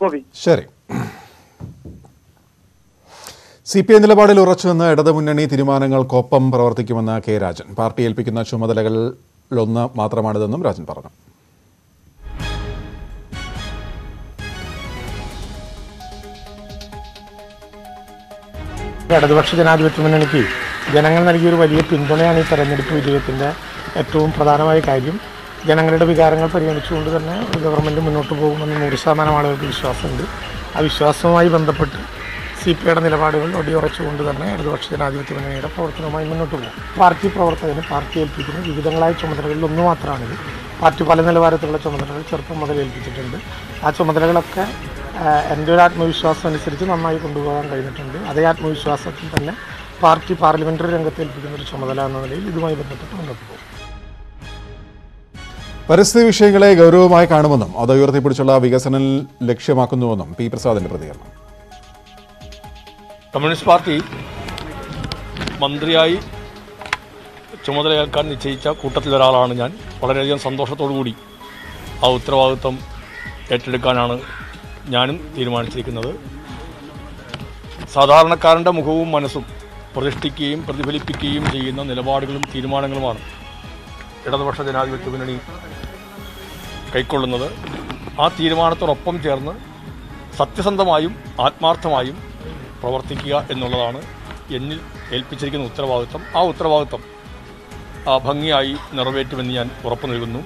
ഗോപി ശരി C P I നിലപാടിൽ ഉറച്ചുനിന്ന് ഇടതുമുന്നണി തീരുമാനങ്ങൾക്കൊപ്പം പ്രവർത്തിക്കുമെന്ന് കെ രാജൻ പാർട്ടി ഏൽപ്പിക്കുന്ന ചുമതലകളിലൊന്ന് മാത്രമാണിതെന്നും രാജൻ പറഞ്ഞു ഇടതുപക്ഷ ജനാധിപത്യ മുന്നണിക്ക് ജനങ്ങൾ നൽകിയൊരു വലിയ പിന്തുണയാണ് ഈ തെരഞ്ഞെടുപ്പ് വിജയത്തിൻ്റെ ഏറ്റവും പ്രധാനമായ കാര്യം ജനങ്ങളുടെ വികാരങ്ങൾ പരിഗണിച്ചുകൊണ്ട് തന്നെ ഒരു ഗവൺമെൻറ് മുന്നോട്ട് പോകുമെന്ന് നൂറ് ശതമാനം ആളുകൾക്ക് വിശ്വാസമുണ്ട് ആ വിശ്വാസവുമായി ബന്ധപ്പെട്ട് സി പി ഐയുടെ നിലപാടുകൾ ഒടിയുറച്ചുകൊണ്ട് തന്നെ ഇടതുപക്ഷ ജനാധിപത്യ മുന്നണിയുടെ പ്രവർത്തനവുമായി മുന്നോട്ട് പോകും പാർട്ടി പ്രവർത്തകന് പാർട്ടി ഏൽപ്പിക്കുന്ന വിവിധങ്ങളായ ചുമതലകളിൽ ഒന്ന് മാത്രമാണിത് പാർട്ടി പല നിലവാരത്തിലുള്ള ചുമതലകൾ ചെറുപ്പം മുതൽ ഏൽപ്പിച്ചിട്ടുണ്ട് ആ ചുമതലകളൊക്കെ ആഹ് എൻ്റെ ഒരു ആത്മവിശ്വാസം അനുസരിച്ച് നന്നായി കൊണ്ടുപോകാൻ കഴിഞ്ഞിട്ടുണ്ട് അതേ ആത്മവിശ്വാസത്തിൽ തന്നെ പാർട്ടി പാർലമെന്ററി രംഗത്ത് ഏൽപ്പിക്കുന്ന ഒരു ചുമതല എന്ന നിലയിൽ ഇതുമായി ബന്ധപ്പെട്ട് മുന്നോട്ട് പോകും പരിസ്ഥിതി വിഷയങ്ങളെ ഗൗരവമായി കാണുമെന്നും അത് ഉയർത്തിപ്പിടിച്ചുള്ള വികസനം ലക്ഷ്യമാക്കുന്നുവെന്നും പി പ്രസാദിന്റെ പ്രതികരണം കമ്മ്യൂണിസ്റ്റ് പാർട്ടി മന്ത്രിയായി ചുമതലയേൽക്കാൻ നിശ്ചയിച്ച കൂട്ടത്തിലൊരാളാണ് ഞാൻ വളരെയധികം സന്തോഷത്തോടു കൂടി ആ ഉത്തരവാദിത്വം ഏറ്റെടുക്കാനാണ് ഞാനും തീരുമാനിച്ചിരിക്കുന്നത് സാധാരണക്കാരൻ്റെ മുഖവും മനസ്സും പ്രതിഷ്ഠിക്കുകയും പ്രതിഫലിപ്പിക്കുകയും ചെയ്യുന്ന നിലപാടുകളും തീരുമാനങ്ങളുമാണ് ഇടതുപക്ഷ ജനാധിപത്യ മുന്നണി കൈക്കൊള്ളുന്നത് ആ തീരുമാനത്തോടൊപ്പം ചേർന്ന് സത്യസന്ധമായും ആത്മാർത്ഥമായും പ്രവർത്തിക്കുക എന്നുള്ളതാണ് എന്നിൽ ഏൽപ്പിച്ചിരിക്കുന്ന ഉത്തരവാദിത്വം ആ ഉത്തരവാദിത്വം ആ ഭംഗിയായി നിറവേറ്റുമെന്ന് ഞാൻ ഉറപ്പു നൽകുന്നു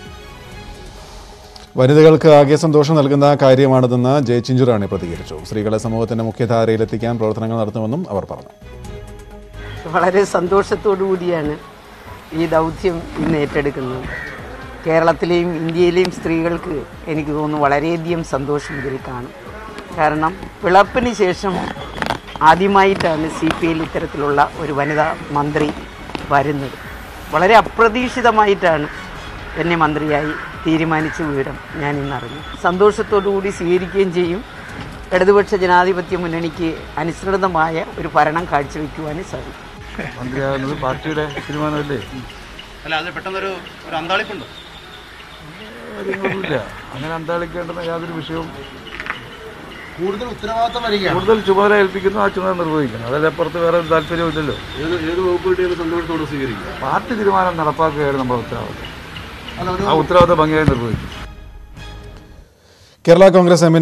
വനിതകൾക്ക് ആകെ സന്തോഷം നൽകുന്ന കാര്യമാണിതെന്ന് ജയചിഞ്ചുറാണി പ്രതികരിച്ചു സ്ത്രീകളെ സമൂഹത്തിന്റെ മുഖ്യധാരയിലെത്തിക്കാൻ പ്രവർത്തനങ്ങൾ നടത്തുമെന്നും അവർ പറഞ്ഞു വളരെ സന്തോഷത്തോടു കൂടിയാണ് ഈ ദൗത്യം ഇന്ന് ഏറ്റെടുക്കുന്നത് കേരളത്തിലെയും ഇന്ത്യയിലെയും സ്ത്രീകൾക്ക് എനിക്ക് തോന്നുന്നു വളരെയധികം സന്തോഷം ഇതിൽ കാണും കാരണം പിളപ്പിന് ശേഷം ആദ്യമായിട്ടാണ് സി പി ഐയിൽ ഇത്തരത്തിലുള്ള ഒരു വനിതാ മന്ത്രി വരുന്നത് വളരെ അപ്രതീക്ഷിതമായിട്ടാണ് എന്നെ മന്ത്രിയായി തീരുമാനിച്ച വിവരം ഞാൻ ഇന്ന് അറിഞ്ഞു സന്തോഷത്തോടു കൂടി സ്വീകരിക്കുകയും ചെയ്യും ഇടതുപക്ഷ ജനാധിപത്യ മുന്നണിക്ക് അനുസൃതമായ ഒരു ഭരണം കാഴ്ചവെക്കുവാനും സാധിക്കും മന്ത്രിയാകുന്നത് പാർട്ടിയുടെ തീരുമാനമല്ലേ അല്ല അത് പെട്ടെന്നൊരു ഒരു അന്താളിപ്പുണ്ടോ കാര്യങ്ങളൊന്നുമില്ല അങ്ങനെ അന്താളിക്കേണ്ടുന്ന യാതൊരു വിഷയവും കൂടുതൽ ഉത്തരവാദിത്തം വരികയാണ് കൂടുതൽ ചുമതല ഏൽപ്പിക്കുന്നു ആ ചുമതല നിർവഹിക്കണം അതിലപ്പുറത്ത് വേറെ ഒരു താല്പര്യമില്ലല്ലോ ഏത് ഏത് വകുപ്പ് കിട്ടിയാലും സന്തോഷത്തോടെ സ്വീകരിക്കുക പാർട്ടി തീരുമാനം നടപ്പാക്കുകയായിരുന്നു നമ്മുടെ ഉത്തരവാദിത്വം ആ ഉത്തരവാദിത്വം ഭംഗിയായി നിർവഹിക്കും കേരള കോൺഗ്രസ് എം